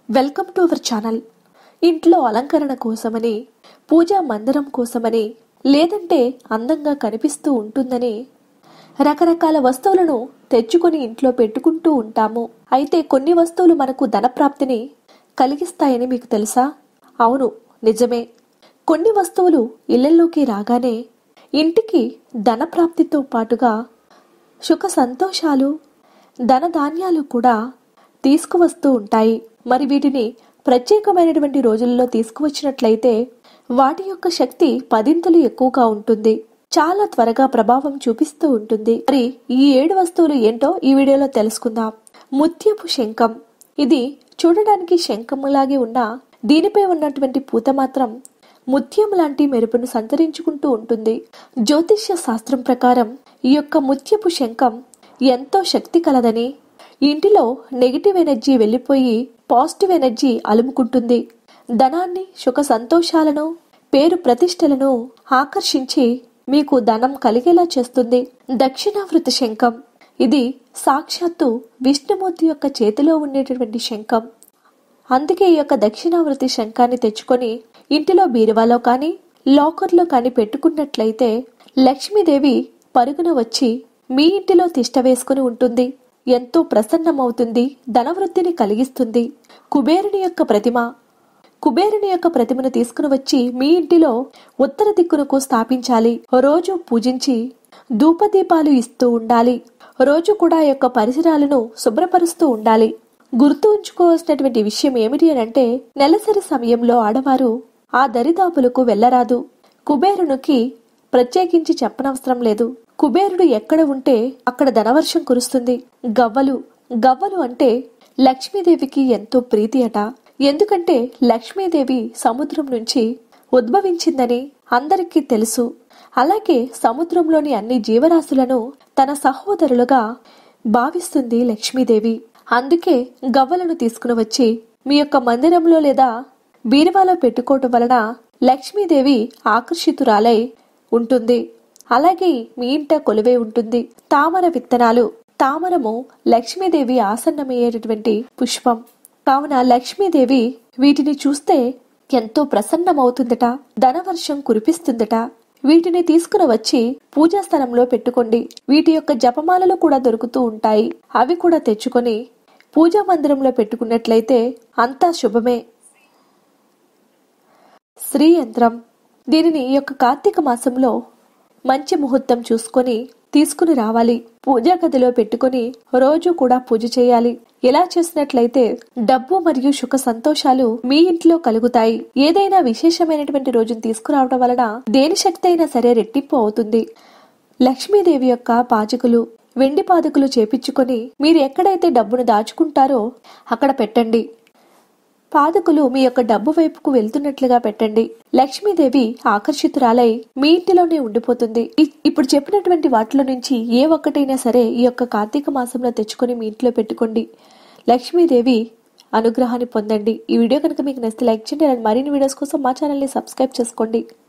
welcome to our channel ఇంట్లో అలంకరణ కోసమని పూజా మందిరం కోసమని లేదంటే అందంగా కనిపిస్తూ ఉంటుందని రకరకాల వస్తువులను తెచ్చుకొని ఇంట్లో పెట్టుకుంటూ ఉంటాము అయితే కొన్ని వస్తువులు మనకు ధనప్రాప్తిని కలిగిస్తాయని మీకు తెలుసా అవును నిజమే కొన్ని వస్తువులు ఇళ్లలోకి రాగానే ఇంటికి ధనప్రాప్తితో పాటుగా సుఖ సంతోషాలు ధనధాన్యాలు కూడా తీసుకువస్తూ ఉంటాయి మరి వీటిని ప్రత్యేకమైనటువంటి రోజుల్లో తీసుకువచ్చినట్లయితే వాటి యొక్క శక్తి పదింతలు ఎక్కువగా ఉంటుంది చాలా త్వరగా ప్రభావం చూపిస్తూ ఉంటుంది మరి ఈ ఏడు వస్తువులు ఏంటో ఈ వీడియోలో తెలుసుకుందాం ముత్యపు శంఖం ఇది చూడడానికి శంఖములాగే ఉన్న దీనిపై ఉన్నటువంటి పూత మాత్రం ముత్యం లాంటి మెరుపును సంతరించుకుంటూ ఉంటుంది జ్యోతిష్య శాస్త్రం ప్రకారం ఈ యొక్క ముత్యపు శంఖం ఎంతో శక్తి కలదని ఇంటిలో నెగిటివ్ ఎనర్జీ వెళ్ళిపోయి పాజిటివ్ ఎనర్జీ అలుముకుంటుంది ధనాన్ని సుఖ సంతోషాలను పేరు ప్రతిష్టలను ఆకర్షించి మీకు ధనం కలిగేలా చేస్తుంది దక్షిణావృత శంఖం ఇది సాక్షాత్తు విష్ణుమూర్తి యొక్క చేతిలో ఉండేటటువంటి శంఖం అందుకే ఈ యొక్క దక్షిణావృతి శంఖాన్ని తెచ్చుకొని ఇంటిలో బీరువాలో కానీ లాకర్లో కానీ పెట్టుకున్నట్లయితే లక్ష్మీదేవి పరుగున వచ్చి మీ ఇంటిలో తిష్ట వేసుకుని ఉంటుంది ఎంతో ప్రసన్నమవుతుంది ధనవృద్ధిని కలిగిస్తుంది కుబేరుని యొక్క ప్రతిమ కుబేరుని యొక్క ప్రతిమను తీసుకుని వచ్చి మీ ఇంటిలో ఉత్తర దిక్కునకు స్థాపించాలి రోజు పూజించి ధూపదీపాలు ఇస్తూ ఉండాలి రోజు కూడా ఆ యొక్క పరిసరాలను శుభ్రపరుస్తూ ఉండాలి గుర్తు ఉంచుకోవాల్సినటువంటి విషయం ఏమిటి అని అంటే నెలసరి సమయంలో ఆడవారు ఆ దరిదాపులకు వెళ్లరాదు కుబేరునికి ప్రత్యేకించి చెప్పనవసరం లేదు కుబేరుడు ఎక్కడ ఉంటే అక్కడ ధనవర్షం కురుస్తుంది గవ్వలు గవ్వలు అంటే లక్ష్మీదేవికి ఎంతో ప్రీతి అట ఎందుకంటే లక్ష్మీదేవి సముద్రం నుంచి ఉద్భవించిందని అందరికీ తెలుసు అలాగే సముద్రంలోని అన్ని జీవరాశులను తన సహోదరులుగా భావిస్తుంది లక్ష్మీదేవి అందుకే గవ్వలను తీసుకుని వచ్చి మీ యొక్క మందిరంలో లేదా బీరువాలో పెట్టుకోవటం వలన లక్ష్మీదేవి ఆకర్షితురాలై ఉంటుంది అలాగే మీ ఇంట కొలువై ఉంటుంది తామర విత్తనాలు తామరము లక్ష్మీదేవి ఆసన్నమయ్యేటటువంటి పుష్పం కావున లక్ష్మీదేవి వీటిని చూస్తే ఎంతో ప్రసన్నమవుతుందట ధనవర్షం కురిపిస్తుందట వీటిని తీసుకుని వచ్చి పూజా స్థలంలో పెట్టుకోండి వీటి యొక్క జపమాలలు కూడా దొరుకుతూ ఉంటాయి అవి కూడా తెచ్చుకొని పూజా మందిరంలో పెట్టుకున్నట్లయితే అంతా శుభమే శ్రీ యంత్రం దీనిని ఈ యొక్క కార్తీక మాసంలో మంచి ముహూర్తం చూసుకొని తీసుకుని రావాలి పూజా గదిలో పెట్టుకొని రోజు కూడా పూజ చేయాలి ఇలా చేసినట్లయితే డబ్బు మరియు సుఖ సంతోషాలు మీ ఇంట్లో కలుగుతాయి ఏదైనా విశేషమైనటువంటి రోజును తీసుకురావడం వలన దేని శక్తి అయినా సరే రెట్టింపు అవుతుంది లక్ష్మీదేవి యొక్క పాజకులు వెండి పాదుకులు చేపించుకొని మీరు ఎక్కడైతే డబ్బును దాచుకుంటారో అక్కడ పెట్టండి పాదకులు మీ యొక్క డబ్బు వైపుకు వెళ్తున్నట్లుగా పెట్టండి లక్ష్మీదేవి ఆకర్షితురాలై మీ ఇంటిలోనే ఉండిపోతుంది ఇ- ఇప్పుడు చెప్పినటువంటి వాటిలో నుంచి ఏ ఒక్కటైనా సరే ఈ యొక్క కార్తీక మాసంలో తెచ్చుకొని మీ ఇంట్లో పెట్టుకోండి లక్ష్మీదేవి అనుగ్రహాన్ని పొందండి ఈ వీడియో కనుక మీకు నచ్చితే లైక్ చేయండి అలాంటి మరిన్ని వీడియోస్ కోసం మా ఛానల్ని సబ్స్క్రైబ్ చేసుకోండి